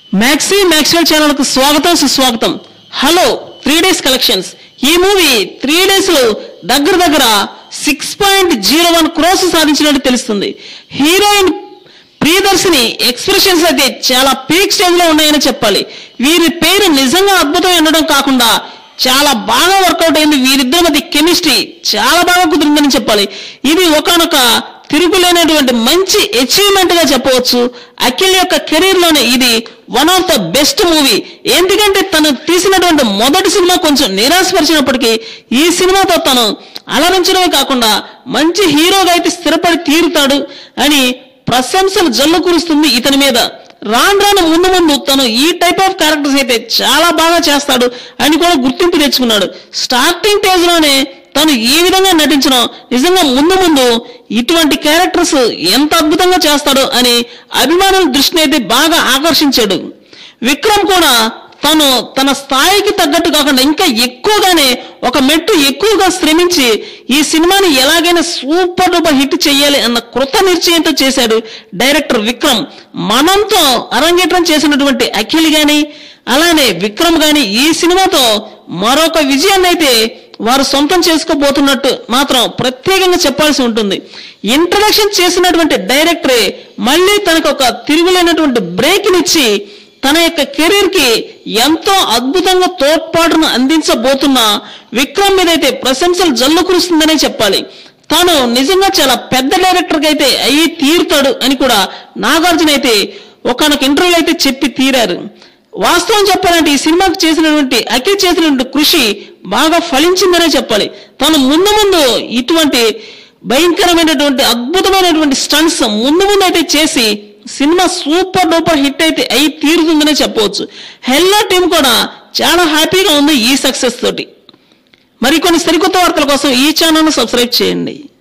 maxi Maxwell channel కు స్వాగతం సుస్వాగతం హలో త్రీ డేస్ కలెక్షన్స్ ఈ మూవీ త్రీ డేస్ లో దగ్గర దగ్గర six point zero one crores సాధించినట్టు తెలుస్తుంది హీరోయిన్ ప్రియదర్శిని ఎక్స్ప్రెషన్స్ అయితే చాలా పీక్ స్టేజ్ లో ఉన్నాయని చెప్పాలి వీరి పేరు నిజంగా అద్భుతం ఉండడం కాకుండా చాలా బాగా వర్కౌట్ అయింది వీరిద్దరి మధ్య కెమిస్ట్రీ చాలా బాగా కుదిరిందని చెప్పాలి ఇది ఒకనొక తిరుగులేనటువంటి మంచి అచీవ్మెంట్ గా చెప్పవచ్చు అఖిల్ యొక్క కెరీర్ లోనే ఇది one of the best movie ఎందుకంటే తను తీసినటువంటి మొదటి సినిమా కొంచెం నిరాశపరిచినప్పటికీ ఈ సినిమాతో తను అలరించడమే కాకుండా మంచి హీరోగా అయితే స్థిరపడి తీరుతాడు అని ప్రశంసలు జల్లు కురుస్తుంది ఇతని మీద రాను రాను ముందు ముందు తను ఈ టైప్ ఆఫ్ క్యారెక్టర్స్ అయితే చాలా బాగా చేస్తాడు అని కూడా గుర్తింపు తెచ్చుకున్నాడు స్టార్టింగ్ స్టేజ్ లోనే తను ఈ విధంగా నటించడం నిజంగా ముందు ముందు ఇటువంటి క్యారెక్టర్స్ ఎంత అద్భుతంగా చేస్తాడో అని అభిమానుల దృష్టిని అయితే బాగా ఆకర్షించాడు విక్రమ్ కూడా తను తన స్థాయికి తగ్గట్టు కాకుండా ఇంకా ఎక్కువగానే ఒక మెట్టు ఎక్కువగా శ్రమించి ఈ సినిమాని ఎలాగైనా సూపర్ డూపర్ హిట్ చేయాలి అన్న కృత నిశ్చయంతో చేశాడు డైరెక్టర్ విక్రమ్ మనంతో అరంగేట్రం చేసినటువంటి అఖిల్ గాని అలానే విక్రమ్ గాని ఈ సినిమాతో మరొక విజయాన్ని అయితే వారు సొంతం చేసుకోబోతున్నట్టు మాత్రం ప్రత్యేకంగా చెప్పాల్సి ఉంటుంది ఇంట్రడక్షన్ చేసినటువంటి డైరెక్టరే మళ్ళీ తనకు ఒక తిరుగులేనటువంటి బ్రేక్నిచ్చి తన యొక్క కెరీర్ కి ఎంతో అద్భుతంగా తోడ్పాటును అందించబోతున్న విక్రమ్ మీద అయితే ప్రశంసలు జల్లు కురుస్తుందనే చెప్పాలి తాను నిజంగా చాలా పెద్ద డైరెక్టర్ గా అయితే అయ్యి తీరుతాడు అని కూడా నాగార్జున అయితే ఒకనొక ఇంటర్వ్యూలో అయితే చెప్పి తీరారు వాస్తవం చెప్పాలంటే ఈ సినిమాకు చేసినటువంటి అఖిల్ చేసినటువంటి కృషి బాగా ఫలించిందనే చెప్పాలి తను ముందు ముందు ఇటువంటి భయంకరమైనటువంటి అద్భుతమైనటువంటి స్టంట్స్ ముందు ముందు అయితే చేసి సినిమా సూపర్ డూపర్ హిట్ అయితే అయి తీరుతుందనే చెప్పవచ్చు హెల్లో టీం కూడా చాలా హ్యాపీగా ఉంది ఈ సక్సెస్ తోటి మరికొన్ని సరికొత్త వార్తల కోసం ఈ ఛానల్ను సబ్స్క్రైబ్ చేయండి